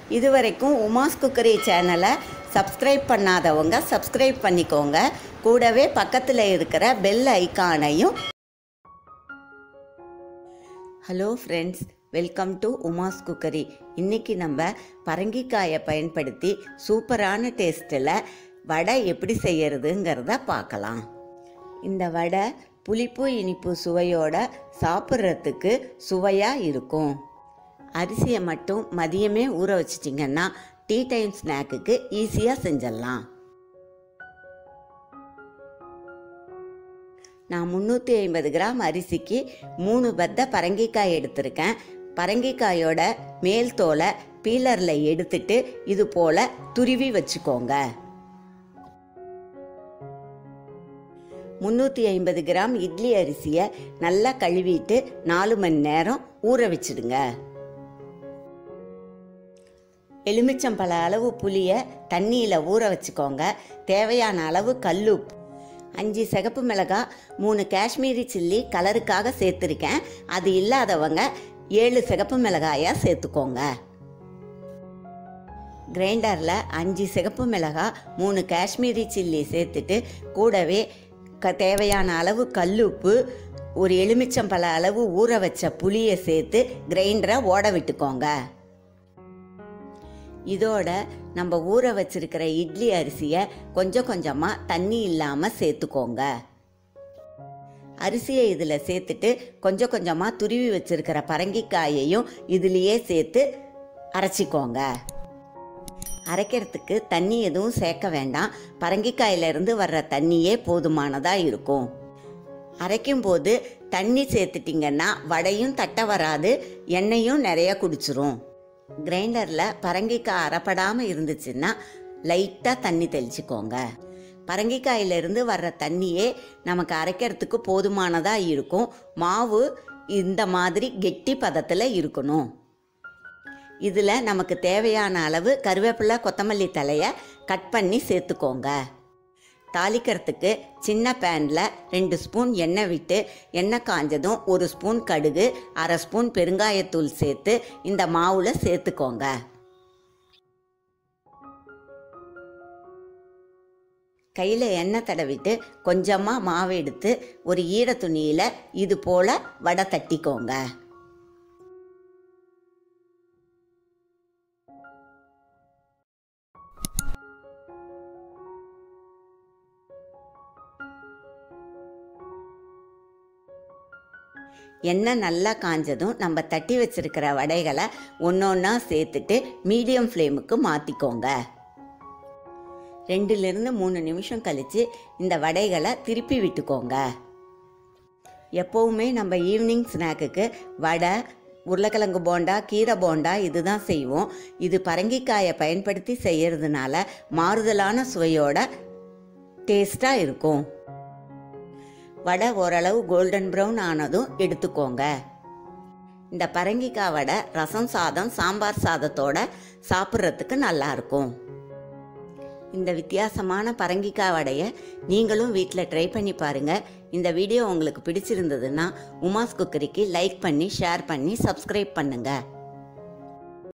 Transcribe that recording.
இதுவரைக்கும் உமாஸ் குக்கரி சேனலை சப்ஸ்கிரைப் பண்ணாதவங்க சப்ஸ்கிரைப் பண்ணிக்கோங்க கூடவே பக்கத்தில் இருக்கிற பெல் ஐகானையும் hello friends welcome to Uma's cookery இன்னைக்கு நம்ம பரங்கிக்காயை பயன்படுத்தி சூப்பரான டேஸ்ட்டில் வடை எப்படி செய்யறதுங்கிறத பார்க்கலாம் இந்த வடை புளிப்பு இனிப்பு சுவையோட சாப்பிட்றதுக்கு சுவையாக இருக்கும் அரிசியை மட்டும் மதியமே ஊற வச்சிட்டிங்கன்னா டீ டைம் ஸ்நாக்குக்கு ஈஸியாக செஞ்சிடலாம் நான் முந்நூற்றி ஐம்பது கிராம் அரிசிக்கு மூணு பத்த பரங்கிக்காய் எடுத்திருக்கேன் பரங்கிக்காயோட மேல் தோலை பீலரில் எடுத்துட்டு இது போல் துருவி வச்சுக்கோங்க முந்நூற்றி ஐம்பது கிராம் இட்லி அரிசியை நல்லா கழுவிட்டு நாலு மணி நேரம் ஊற வச்சிடுங்க எலுமிச்சம்பழ அளவு புளியை தண்ணியில் ஊற வச்சுக்கோங்க தேவையான அளவு கல்லுப்பு அஞ்சு சிகப்பு மிளகாய் மூணு காஷ்மீரி சில்லி கலருக்காக சேர்த்துருக்கேன் அது இல்லாதவங்க ஏழு சிகப்பு மிளகாயாக சேர்த்துக்கோங்க கிரைண்டரில் அஞ்சு சிகப்பு மிளகாய் மூணு காஷ்மீரி சில்லி சேர்த்துட்டு கூடவே க தேவையான அளவு கல்லுப்பு ஒரு எலுமிச்சம்பழ அளவு ஊற வச்ச புளியை சேர்த்து கிரைண்டரை ஓட விட்டுக்கோங்க இதோட நம்ம ஊற வச்சிருக்கிற இட்லி அரிசியை கொஞ்சம் கொஞ்சமாக தண்ணி இல்லாமல் சேர்த்துக்கோங்க அரிசியை இதில் சேர்த்துட்டு கொஞ்சம் கொஞ்சமாக துருவி வச்சிருக்கிற பரங்கிக்காயையும் இதுலேயே சேர்த்து அரைச்சிக்கோங்க அரைக்கிறதுக்கு தண்ணி எதுவும் சேர்க்க வேண்டாம் பரங்கிக்காயிலிருந்து வர்ற தண்ணியே போதுமானதாக இருக்கும் அரைக்கும் போது தண்ணி சேர்த்துட்டிங்கன்னா வடையும் தட்ட வராது எண்ணெயும் நிறைய குடிச்சிரும் கிரைண்டரில் பரங்கிக்காய் அரைப்படாமல் இருந்துச்சுன்னா லைட்டாக தண்ணி தெளிச்சுக்கோங்க பரங்கிக்காயிலிருந்து வர்ற தண்ணியே நமக்கு அரைக்கிறதுக்கு போதுமானதாக இருக்கும் மாவு இந்த மாதிரி கெட்டி பதத்தில் இருக்கணும் இதில் நமக்கு தேவையான அளவு கருவேப்பிலை கொத்தமல்லி தலையை கட் பண்ணி சேர்த்துக்கோங்க தாளிக்கிறதுக்கு சின்ன பேனில் ரெண்டு ஸ்பூன் எண்ணெய் விட்டு எண்ணெய் காஞ்சதும் ஒரு ஸ்பூன் கடுகு அரை ஸ்பூன் பெருங்காயத்தூள் சேர்த்து இந்த மாவில் சேர்த்துக்கோங்க கையில் எண்ணெய் தடவிட்டு கொஞ்சமாக மாவு எடுத்து ஒரு ஈர துணியில் இது போல் வடை தட்டிக்கோங்க எண்ணெய் நல்லா காஞ்சதும் நம்ம தட்டி வச்சிருக்கிற வடைகளை ஒன்று ஒன்றா சேர்த்துட்டு மீடியம் ஃப்ளேமுக்கு மாற்றிக்கோங்க ரெண்டுலேருந்து மூணு நிமிஷம் கழித்து இந்த வடைகளை திருப்பி விட்டுக்கோங்க எப்போவுமே நம்ம ஈவினிங் ஸ்நாக்குக்கு வடை உருளைக்கிழங்கு போண்டா கீரை போண்டா இதுதான் செய்வோம் இது பரங்கிக்காயை பயன்படுத்தி செய்யறதுனால மாறுதலான சுவையோட டேஸ்ட்டாக இருக்கும் வடை ஓரளவு கோல்டன் ப்ரௌன் ஆனதும் எடுத்துக்கோங்க இந்த பரங்கிக்காய் வடை ரசம் சாதம் சாம்பார் சாதத்தோட சாப்பிட்றதுக்கு நல்லா இருக்கும் இந்த வித்தியாசமான பரங்கிக்காய் வடையை நீங்களும் வீட்டில் ட்ரை பண்ணி பாருங்கள் இந்த வீடியோ உங்களுக்கு பிடிச்சிருந்ததுன்னா உமாஸ் குக்கரிக்கு லைக் பண்ணி ஷேர் பண்ணி சப்ஸ்கிரைப் பண்ணுங்கள்